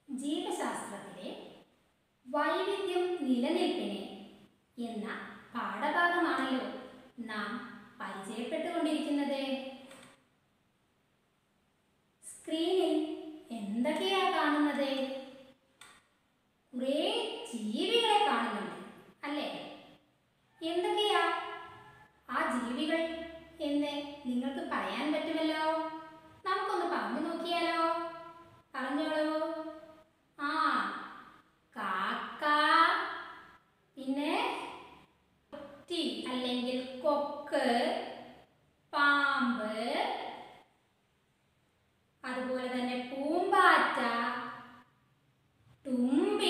ജീവശാസ്ത്രത്തിലെ വൈവിധ്യം നിലനിൽപ്പിന് എന്ന പാഠഭാഗമാണല്ലോ നാം പരിചയപ്പെട്ടുകൊണ്ടിരിക്കുന്നത് സ്ക്രീനിൽ എന്തൊക്കെയാ കാണുന്നത് കുറേ ജീവികളെ കാണുന്നുണ്ട് അല്ലേ എന്തൊക്കെയാ ആ ജീവികൾ എന്ന് നിങ്ങൾക്ക് പറയാൻ പറ്റുമല്ലോ നമുക്കൊന്ന് പറഞ്ഞു നോക്കിയാലോ പറഞ്ഞോളൂ ആ കാക്ക പിന്നെ കൊറ്റി അല്ലെങ്കിൽ കൊക്ക് പാമ്പ് അതുപോലെ തന്നെ പൂമ്പാറ്റ തുമ്പി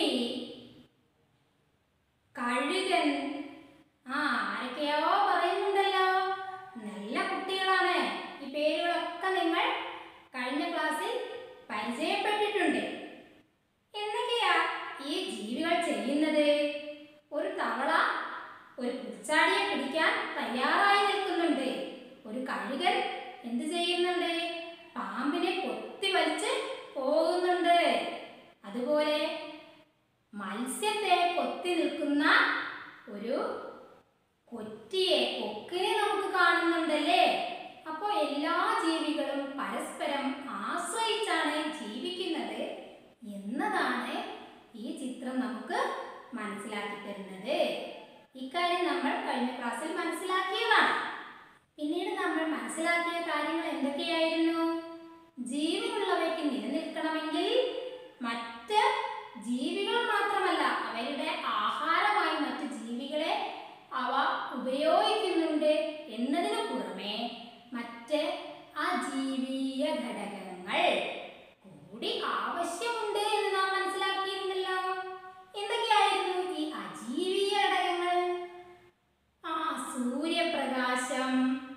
കഴുകൻ ആ ആരൊക്കെയോ പറയുന്നുണ്ടല്ലോ നല്ല കുട്ടികളാണ് ഈ പേരുകളൊക്കെ നിങ്ങൾ കഴിഞ്ഞ ക്ലാസ്സിൽ പരിചയപ്പെട്ടിട്ടുണ്ട് എന്തൊക്കെയാ ഈ ജീവികൾ ചെയ്യുന്നത് ഒരു തവള ഒരു പുൽച്ചാടിയെ പിടിക്കാൻ തയ്യാറായി നിൽക്കുന്നുണ്ട് ഒരു കഴുകൻ എന്ത് ചെയ്യുന്നുണ്ട് പാമ്പിനെ കൊത്തി വലിച്ച് പോകുന്നുണ്ട് അതുപോലെ മത്സ്യത്തെ കൊത്തി നിൽക്കുന്ന ഒരു കൊറ്റിയെ കൊക്കിനെ നമുക്ക് കാണുന്നുണ്ടല്ലേ അപ്പോൾ എല്ലാ ജീവികളും പരസ്പരം ആശ്രയിച്ചാണ് ജീവിക്കുന്നത് എന്നതാണ് ഈ ചിത്രം നമുക്ക് മനസ്സിലാക്കി തരുന്നത് ഇക്കാര്യം നമ്മൾ കഴിഞ്ഞ ക്ലാസ്സിൽ മനസ്സിലാക്കിയതാണ് പിന്നീട് നമ്മൾ മനസ്സിലാക്കിയ കാര്യങ്ങൾ എന്തൊക്കെയായിരുന്നു ജീവനുള്ളവയ്ക്ക് നിലനിൽക്കണമെങ്കിൽ മറ്റ് ജീവികൾ മാത്രമല്ല അവരുടെ ആഹാരമായി മറ്റ് ജീവികളെ അവ ഉപയോഗിക്കുന്നുണ്ട് എന്നതിനു പുറമെ മറ്റ് അജീവീയ ഘടകങ്ങൾ കൂടി ആവശ്യമുണ്ട് എന്ന് നാം മനസ്സിലാക്കിയിരുന്നല്ലോ എന്തൊക്കെയായിരുന്നു ഈ അജീവീയ ഘടകങ്ങൾ ആ സൂര്യപ്രകാശം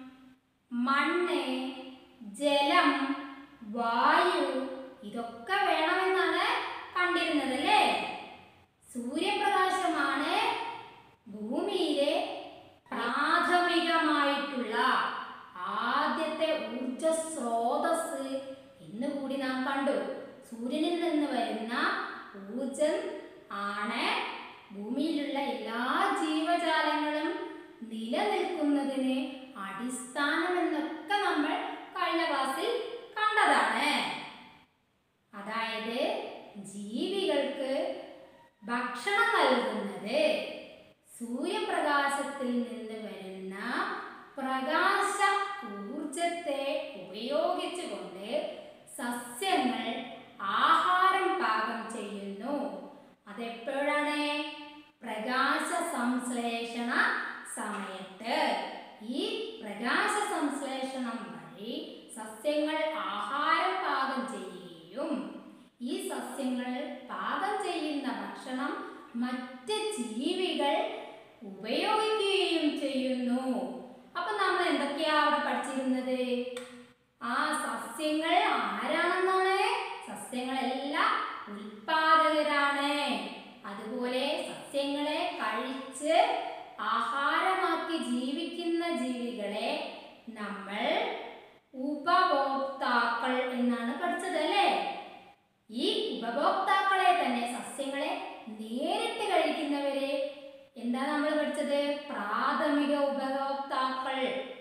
മണ്ണ് ജലം വായു ഇതൊക്കെ വേണമെന്നാണ് കണ്ടിരുന്നത് അല്ലേ സൂര്യപ്രകാശമാണ് ഭൂമിയിലെ പ്രാഥമികമായിട്ടുള്ള ആദ്യത്തെ ഊർജ സ്രോതസ് എന്ന് കൂടി നാം കണ്ടു സൂര്യനിൽ നിന്ന് വരുന്ന ഊർജം ആണ് ഭൂമിയിലുള്ള എല്ലാ ജീവജാലങ്ങളും നിലനിൽക്കുന്നതിന് അടിസ്ഥാനമെന്നൊക്കെ നമ്മൾ കഴിഞ്ഞ ക്ലാസ്സിൽ കണ്ടതാണ് അതായത് ജീവികൾക്ക് ഭക്ഷണം നൽകുന്നത് സൂര്യപ്രകാശത്തിൽ നിന്ന് വരുന്ന പ്രകാശ ഊർജത്തെ ഉപയോഗിച്ചുകൊണ്ട് സസ്യങ്ങൾ ആഹാരം പാകം ചെയ്യുന്നു അതെപ്പോഴാണ് പ്രകാശ സംശ്ലേഷണ സമയത്ത് ഈ പ്രകാശ സംശ്ലേഷണം വഴി സസ്യങ്ങൾ ആഹാരം പാകം ചെയ്യുകയും ഈ സസ്യങ്ങൾ പാകം ചെയ്യുന്ന ഭക്ഷണം മറ്റ് ജീവികൾ ഉപയോഗിക്കുകയും ചെയ്യുന്നു അപ്പൊ നമ്മൾ എന്തൊക്കെയാ അവിടെ പഠിച്ചിരുന്നത് ആ സസ്യങ്ങൾ ആരാണെന്നാണ് സസ്യങ്ങളെല്ലാം ഉൽപാദകരാണ് അതുപോലെ സസ്യങ്ങളെ കഴിച്ച് ആഹാരമാക്കി ജീവിക്കുന്ന ജീവികളെ നമ്മൾ ഉപഭോക്താക്കൾ എന്നാണ് പഠിച്ചത് അല്ലേ ഈ ഉപഭോക്താക്കളെ തന്നെ സസ്യങ്ങളെ നേരിട്ട് കഴിക്കുന്നവരെ എന്താ നമ്മൾ പഠിച്ചത് പ്രാഥമിക ഉപഭോക്താക്കൾ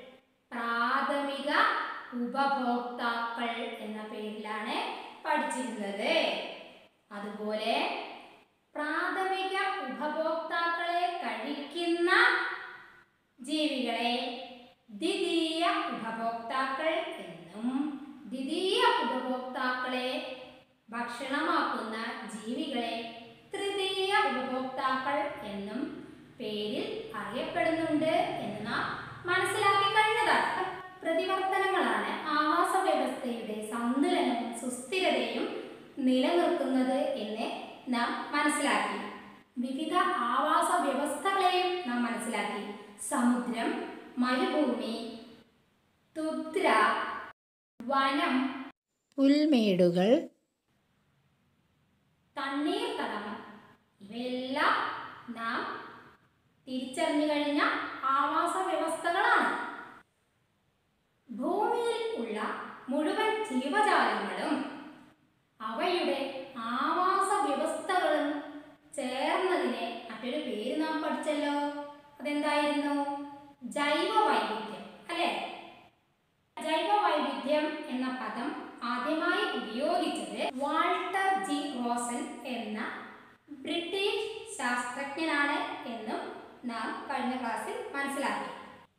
പ്രാഥമിക ഉപഭോക്താക്കൾ എന്ന പേരിലാണ് പഠിച്ചിരുന്നത് അതുപോലെ പ്രാഥമിക ഉപഭോക്താക്കളെ കഴിക്കുന്ന ജീവികളെ ദ്വിതീയ ഉപഭോക്താക്കൾ എന്നും ദ്വിതീയ ഉപഭോക്താക്കളെ ഭക്ഷണമാക്കുന്ന ജീവികളെ തൃതീയ ഉപഭോക്താക്കൾ എന്നും പേരിൽ അറിയപ്പെടുന്നുണ്ട് എന്ന് നാം മനസ്സിലാക്കി കഴിഞ്ഞതാണ് പ്രതിവർത്തനങ്ങളാണ് ആവാസ വ്യവസ്ഥയുടെ സന്തുലനവും സുസ്ഥിരതയും നിലനിർത്തുന്നത് എന്ന് നാം മനസ്സിലാക്കി വിവിധ ആവാസ വ്യവസ്ഥകളെയും നാം മനസ്സിലാക്കി സമുദ്രം മരുഭൂമി തുദ്ര വനം പുൽമേടുകൾ തണ്ണീർത്തടം ഇവയെല്ലാം നാം തിരിച്ചറിഞ്ഞു കഴിഞ്ഞ ആവാസ വ്യവസ്ഥകളാണ് ഭൂമിയിൽ ഉള്ള മുഴുവൻ ജീവജാലങ്ങളും അവയുടെ ആവാസ വാൾട്ടർ ജി റോസൻ എന്ന ബ്രിട്ടീഷ് ശാസ്ത്രജ്ഞനാണ് എന്നും നാം കഴിഞ്ഞ ക്ലാസ്സിൽ മനസ്സിലാക്കി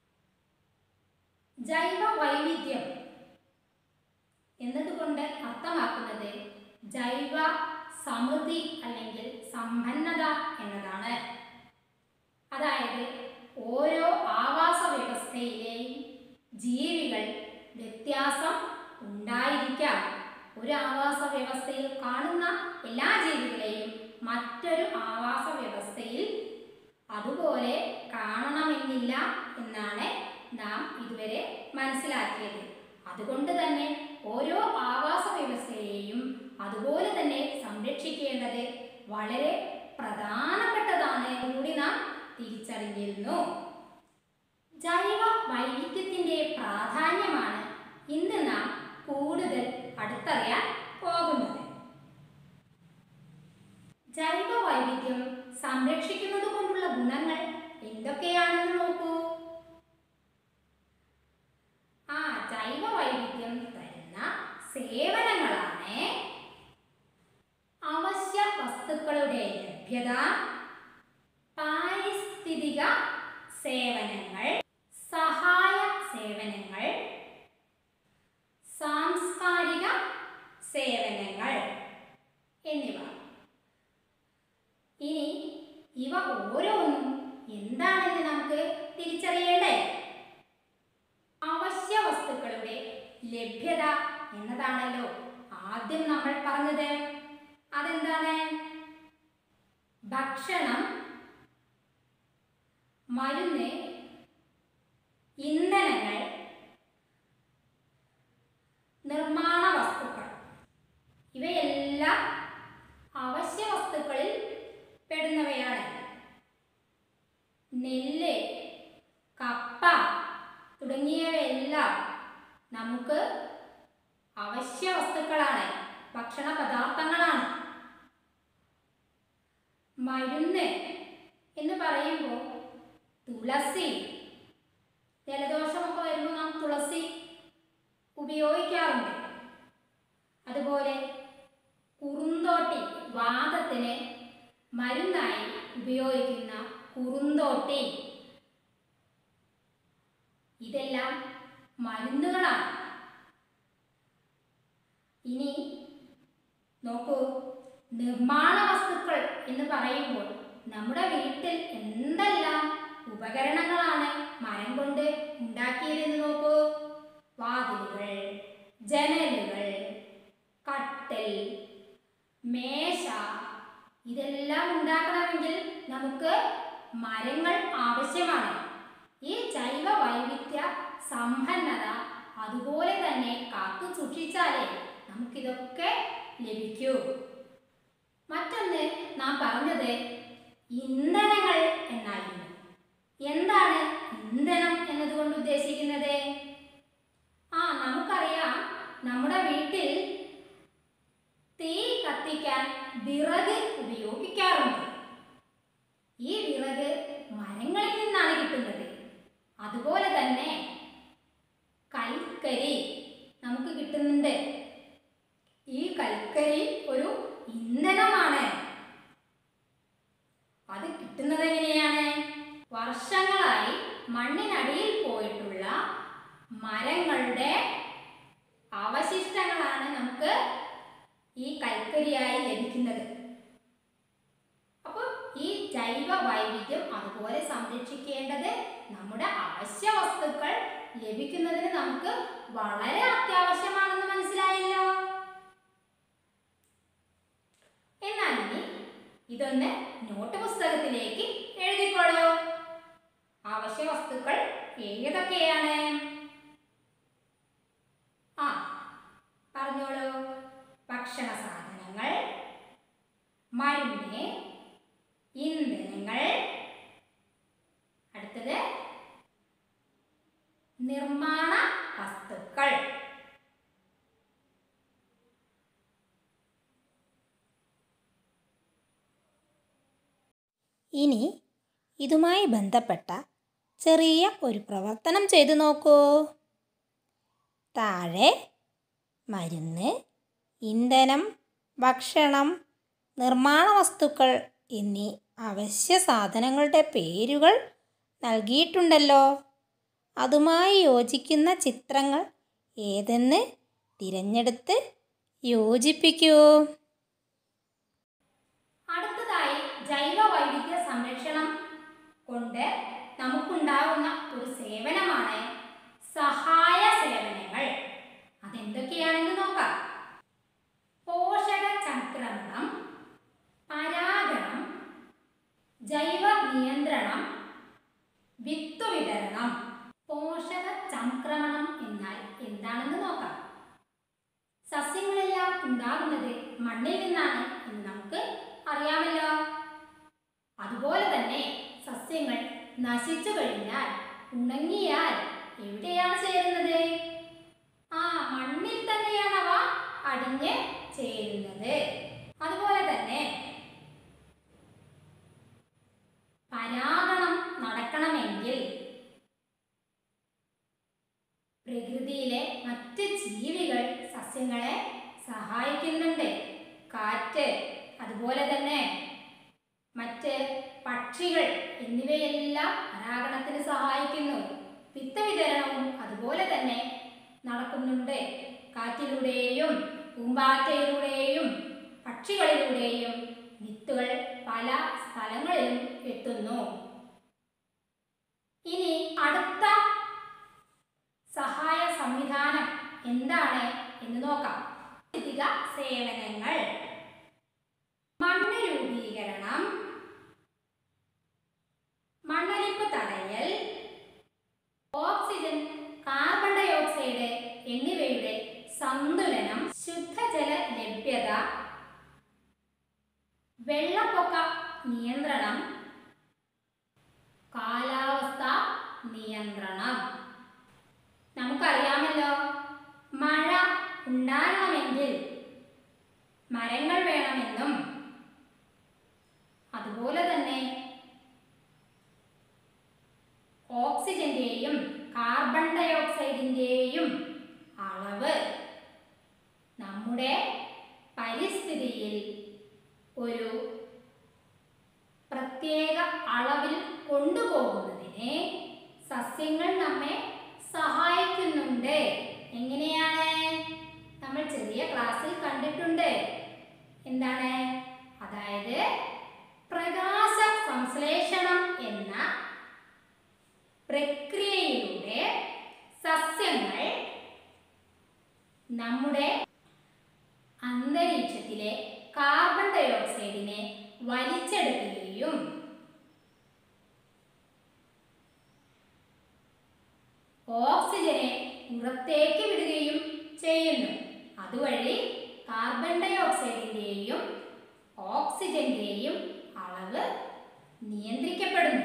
ജൈവ വൈവിധ്യം എന്നതുകൊണ്ട് അർത്ഥമാക്കുന്നത് ജൈവ സമൃദ്ധി അല്ലെങ്കിൽ സമ്പന്നത എന്നതാണ് അതായത് ഓരോ ആവാസ വ്യവസ്ഥയിലെയും ജീവികൾ വ്യത്യാസം ഉണ്ടായിരിക്കാം ഒരു ആവാസ വ്യവസ്ഥയിൽ കാണുന്ന എല്ലാ ജീവികളെയും മറ്റൊരു ആവാസ വ്യവസ്ഥയിൽ അതുപോലെ കാണണമെന്നില്ല എന്നാണ് നാം ഇതുവരെ മനസ്സിലാക്കിയത് അതുകൊണ്ട് തന്നെ ഓരോ ആവാസ വ്യവസ്ഥയെയും അതുപോലെ തന്നെ സംരക്ഷിക്കേണ്ടത് വളരെ പ്രധാനപ്പെട്ടതാണ് കൂടി നാം തിരിച്ചറിഞ്ഞിരുന്നു ജൈവ വൈവിധ്യത്തിന്റെ പ്രാധാന്യമാണ് ഇന്ന് നാം കൂടുതൽ അടുത്തറിയാൻ പോകുന്നത് ജൈവ വൈവിധ്യം സംരക്ഷിക്കുന്നത് കൊണ്ടുള്ള ഗുണങ്ങൾ എന്തൊക്കെയാണെന്ന് നോക്കൂ ആ ജൈവ വൈവിധ്യം തരുന്ന സേവനങ്ങളാണ് അവശ്യ വസ്തുക്കളുടെ ലഭ്യത പാരിസ്ഥിതിക സേവനങ്ങൾ സഹായ സേവനങ്ങൾ സാംസ്കാരിക സേവനങ്ങൾ എന്നിവ ഇനി ഇവ ഓരോന്നും എന്താണെന്ന് നമുക്ക് തിരിച്ചറിയണ്ടേ അവശ്യ വസ്തുക്കളുടെ ലഭ്യത എന്നതാണല്ലോ ആദ്യം നമ്മൾ പറഞ്ഞത് അതെന്താണ് ഭക്ഷണം മരുന്ന് ഇന്ധനങ്ങൾ നിർമ്മാണ വസ്തുക്കൾ ഇവയെല്ലാം അവശ്യ വസ്തുക്കളിൽ പെടുന്നവയാണ് നെല്ല് കപ്പ തുടങ്ങിയവയെല്ലാം നമുക്ക് അവശ്യ വസ്തുക്കളാണ് ഭക്ഷണ പദാർത്ഥങ്ങളാണ് മരുന്ന് എന്ന് പറയുമ്പോൾ തുളസി ജലദോഷമൊക്കെ വരുമ്പോൾ നാം തുളസി ഉപയോഗിക്കാറുണ്ട് അതുപോലെ കുറുന്തോട്ടി വാദത്തിന് മരുന്നായി ഉപയോഗിക്കുന്ന കുറുന്തോട്ടി ഇതെല്ലാം മരുന്നുകളാണ് ഇനി നോക്കൂ നിർമ്മാണ വസ്തുക്കൾ എന്ന് പറയുമ്പോൾ നമ്മുടെ വീട്ടിൽ എന്തെല്ലാം ഉപകരണങ്ങളാണ് മരം കൊണ്ട് ഉണ്ടാക്കിയതെന്ന് നോക്കൂ വാതിലുകൾ ജനലുകൾ കട്ടിൽ മേശ ഇതെല്ലാം ഉണ്ടാക്കണമെങ്കിൽ നമുക്ക് മരങ്ങൾ ആവശ്യമാണ് ഈ ജൈവ വൈവിധ്യ സമ്പന്നത അതുപോലെ തന്നെ കാത്തു സൂക്ഷിച്ചാലേ നമുക്കിതൊക്കെ ലഭിക്കൂ മറ്റൊന്ന് നാം പറഞ്ഞത് ഇന്ധനങ്ങൾ എന്നായിരുന്നു എന്താണ് ഇന്ധനം എന്നതുകൊണ്ട് ഉദ്ദേശിക്കുന്നത് ആ നമുക്കറിയാം നമ്മുടെ വീട്ടിൽ തീ കത്തിക്കാൻ വിറക് ഉപയോഗിക്കാറുണ്ട് ഈ വിറക് മരങ്ങളിൽ നിന്നാണ് കിട്ടുന്നത് അതുപോലെ തന്നെ കൽക്കരി നമുക്ക് കിട്ടുന്നുണ്ട് ഈ കൽക്കരി ഒരു ഇന്ധനമാണ് അത് കിട്ടുന്നത് എങ്ങനെയാണ് വർഷങ്ങളായി മണ്ണിനടിയിൽ പോയിട്ടുള്ള മരങ്ങളുടെ അവശിഷ്ടങ്ങളാണ് നമുക്ക് ഈ കൽക്കരിയായി ലഭിക്കുന്നത് അപ്പോൾ ഈ ജൈവ വൈവിധ്യം അതുപോലെ സംരക്ഷിക്കേണ്ടത് നമ്മുടെ അവശ്യ വസ്തുക്കൾ ലഭിക്കുന്നതിന് നമുക്ക് വളരെ അത്യാവശ്യമാണെന്ന് മനസ്സിലായല്ലോ എന്നാൽ ഇനി ഇതൊന്ന് നോട്ട് പുസ്തകത്തിലേക്ക് എഴുതിക്കോളൂ അവശ്യ വസ്തുക്കൾ ഏതൊക്കെയാണ് ആ പറഞ്ഞോളൂ ഭക്ഷണ സാധനങ്ങൾ മരുന്ന് ഇന്ധനങ്ങൾ അടുത്തത് നിർമ്മാണ വസ്തുക്കൾ ഇനി ഇതുമായി ബന്ധപ്പെട്ട ചെറിയ ഒരു പ്രവർത്തനം ചെയ്തു നോക്കൂ താഴെ മരുന്ന് ഇന്ധനം ഭക്ഷണം നിർമ്മാണ വസ്തുക്കൾ എന്നീ അവശ്യ സാധനങ്ങളുടെ പേരുകൾ നൽകിയിട്ടുണ്ടല്ലോ അതുമായി യോജിക്കുന്ന ചിത്രങ്ങൾ ഏതെന്ന് തിരഞ്ഞെടുത്ത് യോജിപ്പിക്കൂ അടുത്തതായി ജൈവ വൈവിധ്യ സംരക്ഷണം കൊണ്ട് നമുക്കുണ്ടാകുന്ന ഒരു സേവനമാണ് സഹായ സേവനങ്ങൾ അതെന്തൊക്കെയാണെന്ന് നോക്കാം പോഷക ചംക്രമണം പരാഗണം ജൈവ നിയന്ത്രണം വിത്ത് വിതരണം പോഷക ചംക്രമണം എന്നാൽ എന്താണെന്ന് നോക്കാം സസ്യങ്ങളെല്ലാം ഉണ്ടാകുന്നത് മണ്ണിൽ നിന്നാണ് എന്ന് നമുക്ക് അറിയാമല്ലോ അതുപോലെ തന്നെ സസ്യങ്ങൾ നശിച്ചു കഴിഞ്ഞാൽ ഉണങ്ങിയാൽ എവിടെയാണ് ചേരുന്നത് ആ മണ്ണിൽ തന്നെയാണ് അവ അടിഞ്ഞ് ചേരുന്നത് അതുപോലെ തന്നെ പരാഗണം നടക്കണമെങ്കിൽ പ്രകൃതിയിലെ മറ്റ് ജീവികൾ സസ്യങ്ങളെ സഹായിക്കുന്നുണ്ട് കാറ്റ് അതുപോലെ തന്നെ മറ്റ് പക്ഷികൾ എന്നിവയെല്ലാം പരാഗണത്തിന് സഹായിക്കുന്നു വിത്ത് വിതരണവും അതുപോലെ തന്നെ നടക്കുന്നുണ്ട് കാറ്റിലൂടെയും പൂമ്പാറ്റയിലൂടെയും പക്ഷികളിലൂടെയും വിത്തുകൾ പല സ്ഥലങ്ങളിലും എത്തുന്നു ഇനി അടുത്ത സഹായ സംവിധാനം എന്താണ് എന്ന് നോക്കാം പാരിസ്ഥിതിക സേവനങ്ങൾ മണ്ണ് രൂപീകരണം മണ്ണൊലിപ്പ് തടയൽ ഓക്സിജൻ കാർബൺ ഡൈ ഓക്സൈഡ് എന്നിവയുടെ സന്തുലനം ശുദ്ധജല ലഭ്യത വെള്ളപ്പൊക്ക നിയന്ത്രണം കാലാവസ്ഥ നിയന്ത്രണം നമുക്കറിയാമല്ലോ മഴ ഉണ്ടാകണമെങ്കിൽ മരങ്ങൾ വേണമെന്നും അതുപോലെ തന്നെ ഓക്സിജന്റെയും കാർബൺ ഡൈ ഓക്സൈഡിന്റെയും അളവ് നമ്മുടെ പരിസ്ഥിതിയിൽ ഒരു പ്രത്യേക അളവിൽ കൊണ്ടുപോകുന്നതിന് സസ്യങ്ങൾ നമ്മെ സഹായിക്കുന്നുണ്ട് എങ്ങനെയാണ് നമ്മൾ ചെറിയ ക്ലാസ്സിൽ കണ്ടിട്ടുണ്ട് എന്താണ് അതായത് പ്രകാശ സംശ്ലേഷണം എന്ന പ്രക്രിയയിലൂടെ സസ്യങ്ങൾ നമ്മുടെ അന്തരീക്ഷത്തിലെ കാർബൺ ഡൈ ഓക്സൈഡിനെ വലിച്ചെടുക്കുകയും ഓക്സിജനെ പുറത്തേക്ക് വിടുകയും ചെയ്യുന്നു അതുവഴി കാർബൺ ഡൈ ഓക്സൈഡിന്റെയും ഓക്സിജന്റെയും അളവ് നിയന്ത്രിക്കപ്പെടുന്നു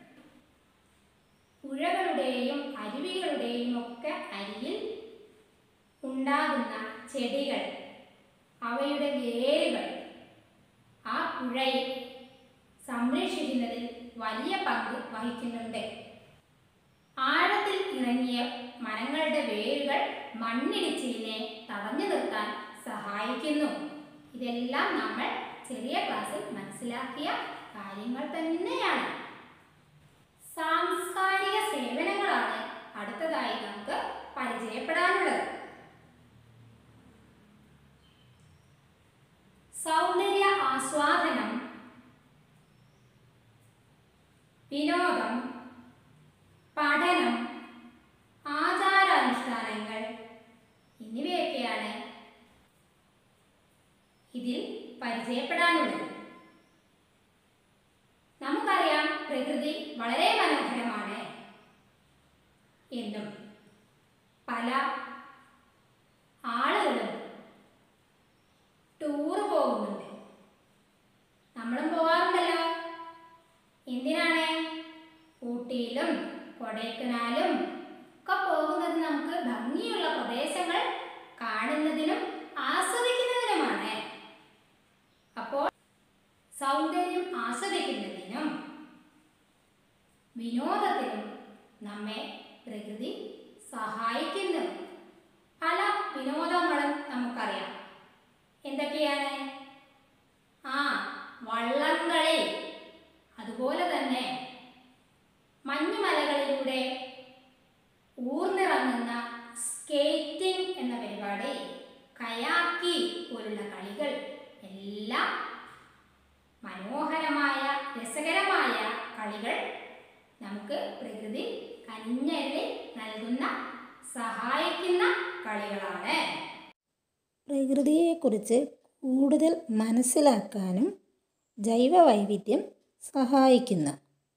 പുഴകളുടെയും അരുവികളുടെയും ഒക്കെ അരികിൽ ഉണ്ടാകുന്ന ചെടികൾ അവയുടെ വേരുകൾ ആ പുഴയെ സംരക്ഷിക്കുന്നതിൽ വലിയ പങ്ക് വഹിക്കുന്നുണ്ട് ആഴത്തിൽ ഇറങ്ങിയ മരങ്ങളുടെ വേരുകൾ മണ്ണിടിച്ചിലിനെ തടഞ്ഞു നിർത്താൻ സഹായിക്കുന്നു ഇതെല്ലാം നമ്മൾ ചെറിയ ക്ലാസ്സിൽ മനസ്സിലാക്കിയ കാര്യങ്ങൾ തന്നെയാണ് സാംസ്കാരിക സേവനങ്ങളാണ് അടുത്തതായി നമുക്ക് പരിചയപ്പെടാനുള്ളത് സൗന്ദര്യ ആസ്വാദനം വിനോദം പഠനം ആചാരാനുഷ്ഠാനങ്ങൾ എന്നിവയൊക്കെയാണ് ഇതിൽ പരിചയപ്പെടാനുള്ളത് നമുക്കറിയാം പ്രകൃതി വളരെ മനോഹരമാണ് എന്നും പല ആളുകളും ടൂർ പോകുന്നുണ്ട് നമ്മളും പോകാറുണ്ടല്ലോ എന്തിനാണ് ഊട്ടിയിലും കൊടൈക്കനാലും ഒക്കെ പോകുന്നത് നമുക്ക് ഭംഗിയുള്ള പ്രദേശങ്ങൾ കാണുന്നതിനും ആസ്വദിക്കുന്നതിനുമാണ് അപ്പോൾ സൗന്ദര്യം ആസ്വദിക്കുന്നതിനും വിനോദത്തിനും നമ്മെ പ്രകൃതി സഹായിക്കുന്നു പല വിനോദങ്ങളും നമുക്കറിയാം എന്തൊക്കെയാ ഏതൊക്കെയാണ് ആ വള്ളംകളി അതുപോലെ തന്നെ മഞ്ഞുമലകളിലൂടെ ഊർന്നിറങ്ങുന്ന സ്കേറ്റിംഗ് എന്ന പരിപാടി കയാക്കി പോലുള്ള കളികൾ എല്ലാം മനോഹരമായ രസകരമായ കളികൾ നമുക്ക് പ്രകൃതി കനിഞ്ഞരുളി നൽകുന്ന സഹായിക്കുന്ന കളികളാണ് പ്രകൃതിയെക്കുറിച്ച് കൂടുതൽ മനസ്സിലാക്കാനും ജൈവ വൈവിധ്യം സഹായിക്കുന്നു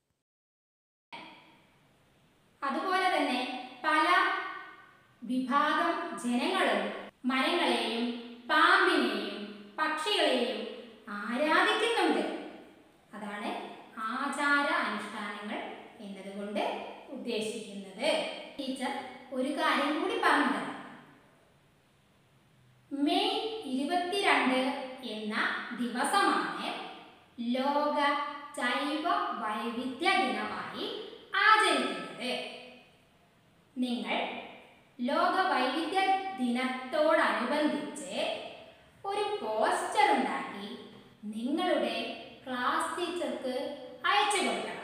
അതുപോലെ തന്നെ പല വിഭാഗം ജനങ്ങളും മരങ്ങളെയും പാമ്പിനെയും പക്ഷികളെയും ആരാധിക്കുന്നുണ്ട് അതാണ് ആചാര അനുഷ്ഠാനങ്ങൾ എന്നതുകൊണ്ട് ഉദ്ദേശിക്കുന്നത് ടീച്ചർ ഒരു കാര്യം കൂടി പറഞ്ഞു തരാം മെയ് ഇരുപത്തിരണ്ട് എന്ന ദിവസമാണ് ലോക ജൈവ വൈവിധ്യ ദിനമായി ആചരിക്കുന്നത് നിങ്ങൾ ലോക വൈവിധ്യ ദിനത്തോടനുബന്ധിച്ച് ഒരു പോസ്റ്റർ ഉണ്ടാക്കി നിങ്ങളുടെ ക്ലാസ് ടീച്ചർക്ക് അയച്ചു കൊടുക്കണം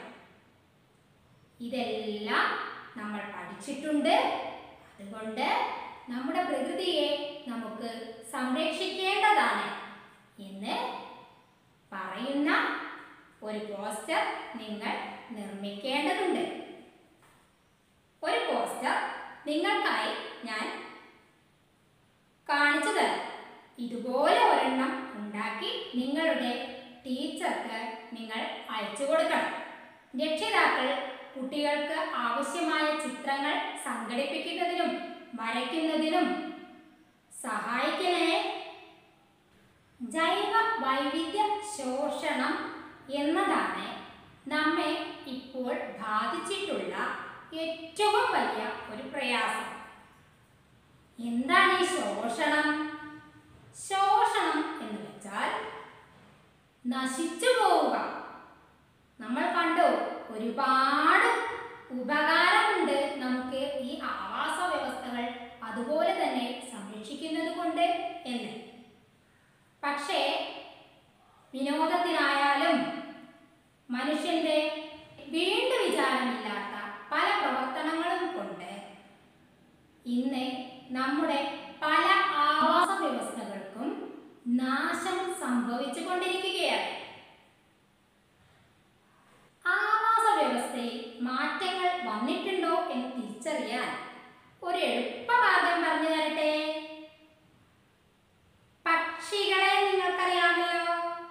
ഇതെല്ലാം നമ്മൾ പഠിച്ചിട്ടുണ്ട് അതുകൊണ്ട് നമ്മുടെ പ്രകൃതിയെ നമുക്ക് സംരക്ഷിക്കേണ്ടതാണ് എന്ന് പറയുന്ന ഒരു പോസ്റ്റർ നിങ്ങൾ നിർമ്മിക്കേണ്ടതുണ്ട് ഒരു പോസ്റ്റർ നിങ്ങൾക്കായി ഞാൻ കാണിച്ചു തരാം ഇതുപോലെ ഒരെണ്ണം ഉണ്ടാക്കി നിങ്ങളുടെ ടീച്ചർക്ക് നിങ്ങൾ അയച്ചു കൊടുക്കണം രക്ഷിതാക്കൾ കുട്ടികൾക്ക് ആവശ്യമായ ചിത്രങ്ങൾ സംഘടിപ്പിക്കുന്നതിനും വരയ്ക്കുന്നതിനും സഹായിക്കണേ ജൈവ വൈവിധ്യ ശോഷണം എന്നതാണ് നമ്മെ ഇപ്പോൾ ബാധിച്ചിട്ടുള്ള ഏറ്റവും വലിയ ഒരു പ്രയാസം എന്താണ് ഈ ശോഷണം ശോഷണം എന്ന് വെച്ചാൽ നശിച്ചു പോവുക നമ്മൾ കണ്ടു ഒരുപാട് ഉപകാരമുണ്ട് നമുക്ക് ഈ ആവാസ വ്യവസ്ഥകൾ അതുപോലെ തന്നെ സംരക്ഷിക്കുന്നത് കൊണ്ട് എന്ന് പക്ഷേ വിനോദത്തിനായാലും മനുഷ്യന്റെ വീണ്ടു വിചാരമില്ലാത്ത പല പ്രവർത്തനങ്ങളും കൊണ്ട് ഇന്ന് നമ്മുടെ പല ആവാസ വ്യവസ്ഥകൾക്കും നാശം സംഭവിച്ചു കൊണ്ടിരിക്കുകയാണ് ആവാസ വ്യവസ്ഥയിൽ മാറ്റങ്ങൾ വന്നിട്ടുണ്ടോ എന്ന് തിരിച്ചറിയാൻ ഒരു എളുപ്പമാർഗം പറഞ്ഞു തരട്ടെ പക്ഷികളെ നിങ്ങൾക്കറിയാമല്ലോ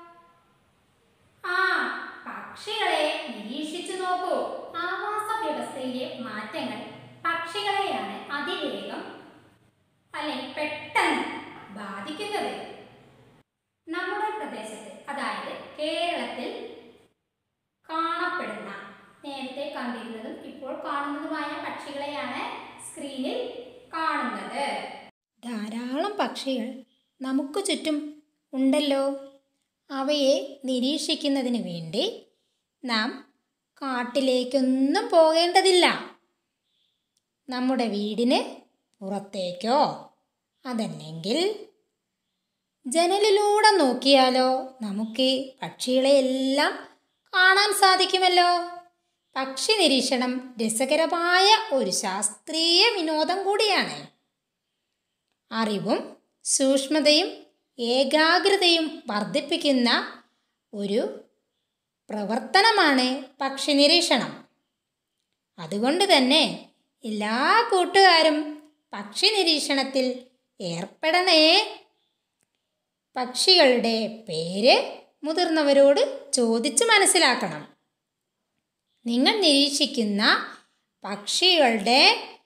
ആ പക്ഷികളെ നിരീക്ഷിച്ചു നോക്കൂ ആവാസ വ്യവസ്ഥയിലെ മാറ്റങ്ങൾ പക്ഷികളെയാണ് അതിവേഗം അല്ലെങ്കിൽ പെട്ടെന്ന് ബാധിക്കുന്നത് നമ്മുടെ പ്രദേശത്ത് അതായത് കേരളത്തിൽ കാണപ്പെടുന്ന നേരത്തെ കണ്ടിരുന്നതും ഇപ്പോൾ കാണുന്നതുമായ പക്ഷികളെയാണ് സ്ക്രീനിൽ കാണുന്നത് ധാരാളം പക്ഷികൾ നമുക്ക് ചുറ്റും ഉണ്ടല്ലോ അവയെ നിരീക്ഷിക്കുന്നതിന് വേണ്ടി നാം കാട്ടിലേക്കൊന്നും പോകേണ്ടതില്ല നമ്മുടെ വീടിന് പുറത്തേക്കോ അതല്ലെങ്കിൽ ജനലിലൂടെ നോക്കിയാലോ നമുക്ക് പക്ഷികളെ എല്ലാം കാണാൻ സാധിക്കുമല്ലോ പക്ഷി നിരീക്ഷണം രസകരമായ ഒരു ശാസ്ത്രീയ വിനോദം കൂടിയാണ് അറിവും സൂക്ഷ്മതയും ഏകാഗ്രതയും വർദ്ധിപ്പിക്കുന്ന ഒരു പ്രവർത്തനമാണ് പക്ഷി നിരീക്ഷണം അതുകൊണ്ട് തന്നെ എല്ലാ കൂട്ടുകാരും പക്ഷി നിരീക്ഷണത്തിൽ ഏർപ്പെടണേ പക്ഷികളുടെ പേര് മുതിർന്നവരോട് ചോദിച്ച് മനസ്സിലാക്കണം നിങ്ങൾ നിരീക്ഷിക്കുന്ന പക്ഷികളുടെ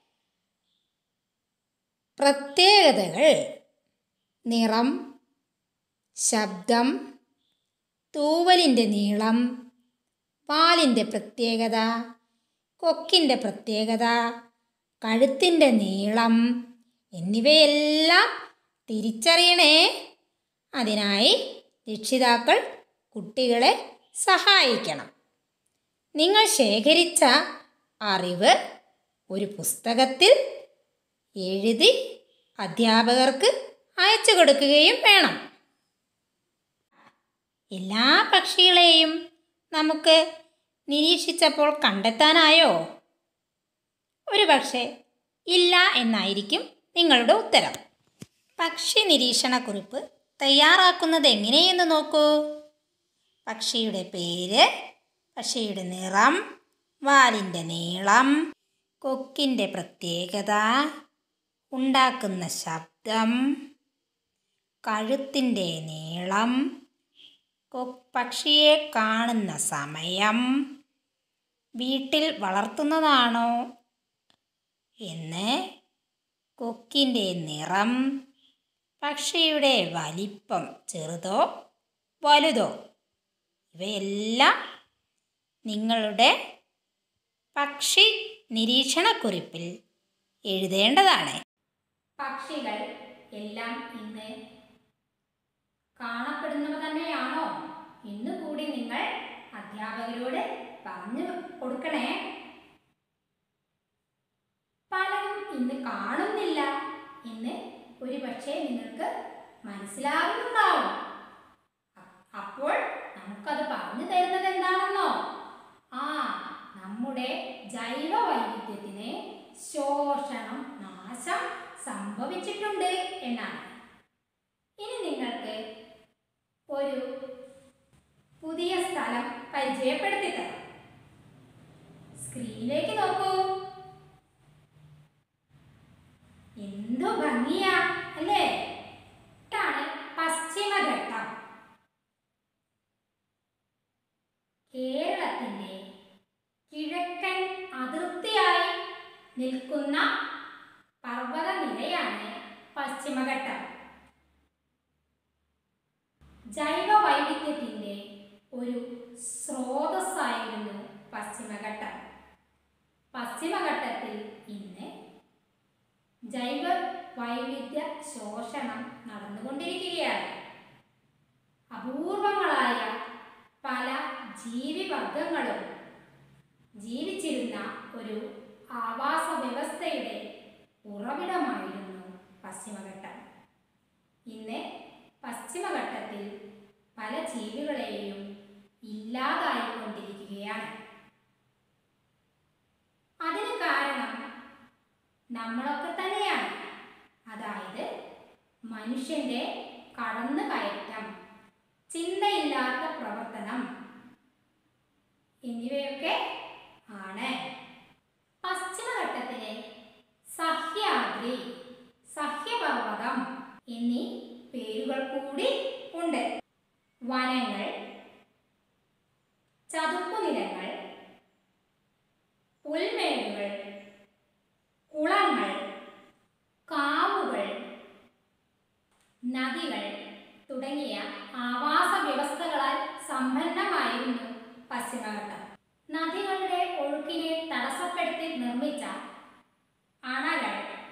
പ്രത്യേകതകൾ നിറം ശബ്ദം തൂവലിൻ്റെ നീളം പാലിൻ്റെ പ്രത്യേകത കൊക്കിൻ്റെ പ്രത്യേകത കഴുത്തിൻ്റെ നീളം എന്നിവയെല്ലാം തിരിച്ചറിയണേ അതിനായി രക്ഷിതാക്കൾ കുട്ടികളെ സഹായിക്കണം നിങ്ങൾ ശേഖരിച്ച അറിവ് ഒരു പുസ്തകത്തിൽ എഴുതി അധ്യാപകർക്ക് അയച്ചു കൊടുക്കുകയും വേണം എല്ലാ പക്ഷികളെയും നമുക്ക് നിരീക്ഷിച്ചപ്പോൾ കണ്ടെത്താനായോ ഒരു പക്ഷേ ഇല്ല എന്നായിരിക്കും നിങ്ങളുടെ ഉത്തരം പക്ഷി നിരീക്ഷണക്കുറിപ്പ് തയ്യാറാക്കുന്നത് എങ്ങനെയെന്ന് നോക്കൂ പക്ഷിയുടെ പേര് പക്ഷിയുടെ നിറം വാലിൻ്റെ നീളം കൊക്കിൻ്റെ പ്രത്യേകത ഉണ്ടാക്കുന്ന ശബ്ദം കഴുത്തിൻ്റെ നീളം കൊ- പക്ഷിയെ കാണുന്ന സമയം വീട്ടിൽ വളർത്തുന്നതാണോ എന്ന് കൊക്കിൻ്റെ നിറം പക്ഷിയുടെ വലിപ്പം ചെറുതോ വലുതോ ഇവയെല്ലാം നിങ്ങളുടെ പക്ഷി നിരീക്ഷണക്കുറിപ്പിൽ എഴുതേണ്ടതാണ് പക്ഷികൾ എല്ലാം ഇന്ന് കാണപ്പെടുന്നവ തന്നെയാണോ ഇന്ന് കൂടി നിങ്ങൾ അധ്യാപകരോട് പറഞ്ഞു കൊടുക്കണേ പലരും ഇന്ന് കാണുന്നില്ല എന്ന് ഒരു പക്ഷേ നിങ്ങൾക്ക് മനസ്സിലാകുന്നുണ്ടാവും അ- അപ്പോൾ നമുക്കത് പറഞ്ഞു തരുന്നത് എന്താണെന്നോ ആ നമ്മുടെ ജൈവ വൈവിധ്യത്തിന് ശോഷണം നാശം സംഭവിച്ചിട്ടുണ്ട് എന്നാണ് ഇനി നിങ്ങൾക്ക് ഒരു പുതിയ സ്ഥലം പരിചയപ്പെടുത്തി തരാം സ്ക്രീനിലേക്ക് നോക്കൂ എന്തു ഭംഗിയാ അല്ലേ ഇതാണ് പശ്ചിമഘട്ടം കേരളത്തിന്റെ കിഴക്കൻ അതിർത്തിയായി നിൽക്കുന്ന പർവ്വതനിരയാണ് പശ്ചിമഘട്ടം ജൈവ വൈവിധ്യത്തിന്റെ ഒരു സ്രോതസ്സായിരുന്നു പശ്ചിമഘട്ടം പശ്ചിമഘട്ടത്തിൽ ഇന്ന് ജൈവ വൈവിധ്യ ശോഷണം നടന്നുകൊണ്ടിരിക്കുകയാണ് അപൂർവങ്ങളായ പല ജീവിവർഗങ്ങളും ജീവിച്ചിരുന്ന ഒരു ആവാസ വ്യവസ്ഥയുടെ ഉറവിടമായിരുന്നു പശ്ചിമഘട്ടം ഇന്ന് പശ്ചിമഘട്ടത്തിൽ പല ജീവികളെയും ഇല്ലാതായിക്കൊണ്ടിരിക്കുകയാണ് അതിന് കാരണം നമ്മളൊക്കെ തന്നെയാണ് അതായത് മനുഷ്യന്റെ കടന്നുകയറ്റം ചിന്തയില്ലാത്ത പ്രവർത്തനം എന്നിവയൊക്കെ ആണ് പശ്ചിമഘട്ടത്തിലെ സഹ്യാദ്രി സഹ്യപർവ്വതം എന്നീ പേരുകൾ കൂടി ഉണ്ട് വനങ്ങൾ ചതുപ്പുനിലങ്ങൾ പുൽമേടുകൾ കുളങ്ങൾ കാവുകൾ നദികൾ തുടങ്ങിയ ആവാസ വ്യവസ്ഥകളാൽ സമ്പന്നമായിരുന്നു പശ്ചിമഘട്ടം നദികളുടെ ഒഴുക്കിനെ തടസ്സപ്പെടുത്തി നിർമ്മിച്ച അണകൾ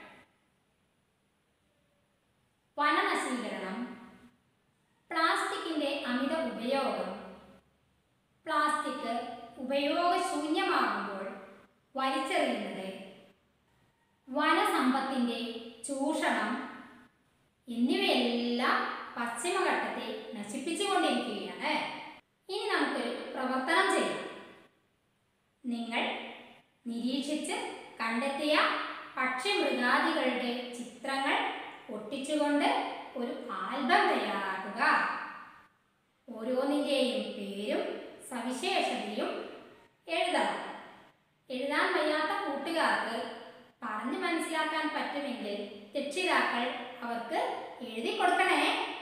വനനശീകരണം പ്ലാസ്റ്റിക്കിന്റെ അമിത ഉപയോഗം പ്ലാസ്റ്റിക് ഉപയോഗശൂന്യമാകുമ്പോൾ വലിച്ചെറിയുന്നത് വനസമ്പത്തിന്റെ ചൂഷണം എന്നിവയെല്ലാം പശ്ചിമഘട്ടത്തെ നശിപ്പിച്ചുകൊണ്ടിരിക്കുകയാണ് ഇനി നമുക്കൊരു പ്രവർത്തനം ചെയ്യാം നിങ്ങൾ നിരീക്ഷിച്ച് കണ്ടെത്തിയ പക്ഷിമൃഗാദികളുടെ ചിത്രങ്ങൾ ഒട്ടിച്ചുകൊണ്ട് ഒരു ആൽബം തയ്യാറാക്കുക ഓരോന്നിൻ്റെയും പേരും സവിശേഷതയും എഴുതണം എഴുതാൻ വയ്യാത്ത കൂട്ടുകാർക്ക് പറഞ്ഞു മനസ്സിലാക്കാൻ പറ്റുമെങ്കിൽ രക്ഷിതാക്കൾ അവർക്ക് എഴുതി കൊടുക്കണേ